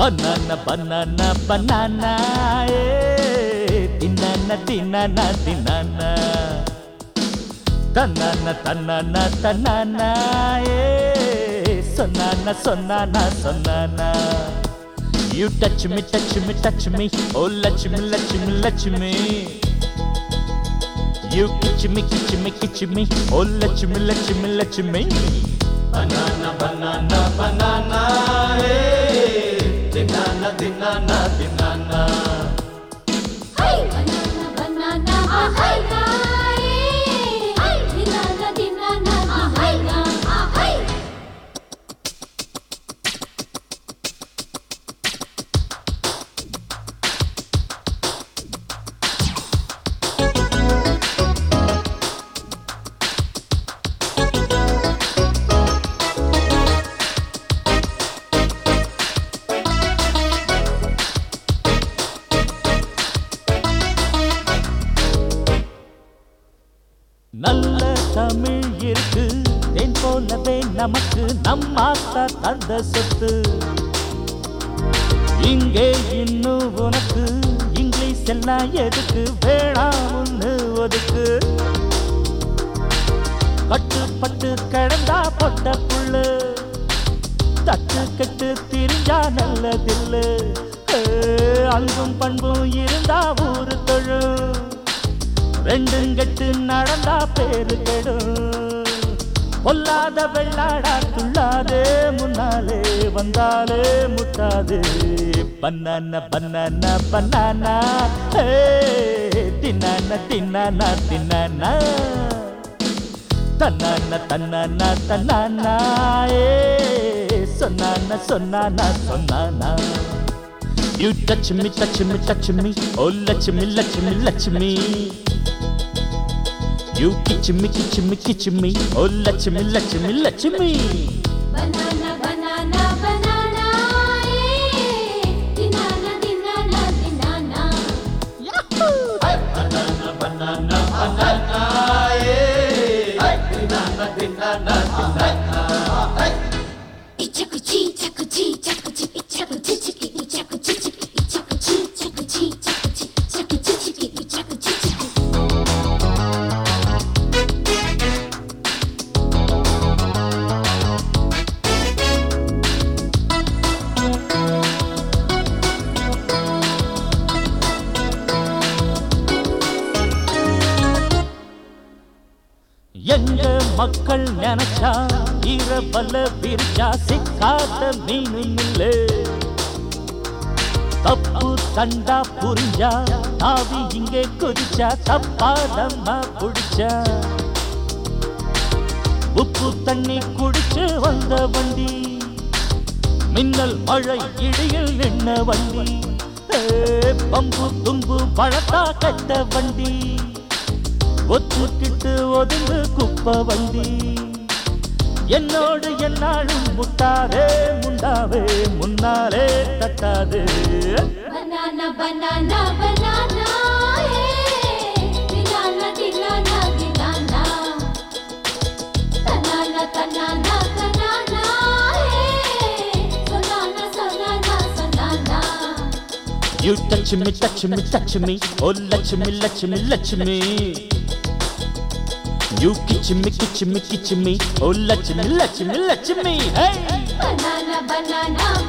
banana banana banana eh tinana tinana tinana tanana tanana tanana eh sonana sonana sonana you touch me touch me touch me oh lachmi lachmi lachmi you kitch me kitch me kitch me oh lachmi lachmi lachmi banana banana banana eh tinana tinana tinana banana banana ahai hai dinana dinana ahai ahai நல்ல தமிழ் இருக்கு தேன் போலவே நமக்கு நம்மாத்தா தந்த சொத்து இங்கே இன்னும் உனக்கு English எல்லாம் எதுக்கு வேணாம்னு ஒதுக்கு கட்டுப்பட்டு கிடந்தா பொட்ட புள்ளு தட்டு கட்டு திரிஞ்சா நல்லதில்லு ஏ, அன்பும் பண்பும் இருந்தா ஊரு தொழும் ரெண்டும் கெட்டு நடந்தா பேரு கெடும் பொல்லாத வெள்ளாடா துள்ளாதே முன்னாலே வந்தாலே முட்டாது பன்னான பன்னான பன்னானா ஹே, தின்னான தின்னானா தின்னானா தன்னான தன்னான தன்னானா ஏ சொன்னான சொன்னானா சொன்னானா You touch me, touch me, touch me. Oh, Lakshmi, Lakshmi, Lakshmi. You kitch me, kitch me, kitch me. Oh, Lakshmi, Lakshmi, Lakshmi. banana banana banana dinana dinana dinana Ichakuchi, chakuchi, chakuchi, ichakuchi, chiki, ichakuchi, chiki, ichakuchi, chakuchi, chakuchi, chakuchi, chiki, ichakuchi, chiki. எங்க மக்கள் நினைச்சா இரவல விரிச்சா சிக்காத மீனும் இல்ல தப்பு தண்டா புரிஞ்சா தாவி இங்கே குதிச்சா தப்பாதம்மா புடிச்சா உப்பு தண்ணி குடிச்சு வந்த வண்டி மின்னல் மழை இடியில் நின்ன வண்டி ஏ, பம்பு தும்பு பழத்தா கட்ட வண்டி ஒத்துக்கிட்டு ஒதுங்கு குப்ப வண்டி என்னோடு என்னாலும் முட்டாதே முண்டாவே முன்னாலே தட்டாது Banana, banana, banana, eh. Dinana, dinana, dinana. Tanana, tanana, tanana, eh. Sonana, sonana, sonana. You touch me, touch me, touch me. Oh, Lakshmi, Lakshmi, Lakshmi. You kitch me, kitch me, kitch me. Oh, Lakshmi, Lakshmi, Lakshmi. Hey! Banana, banana,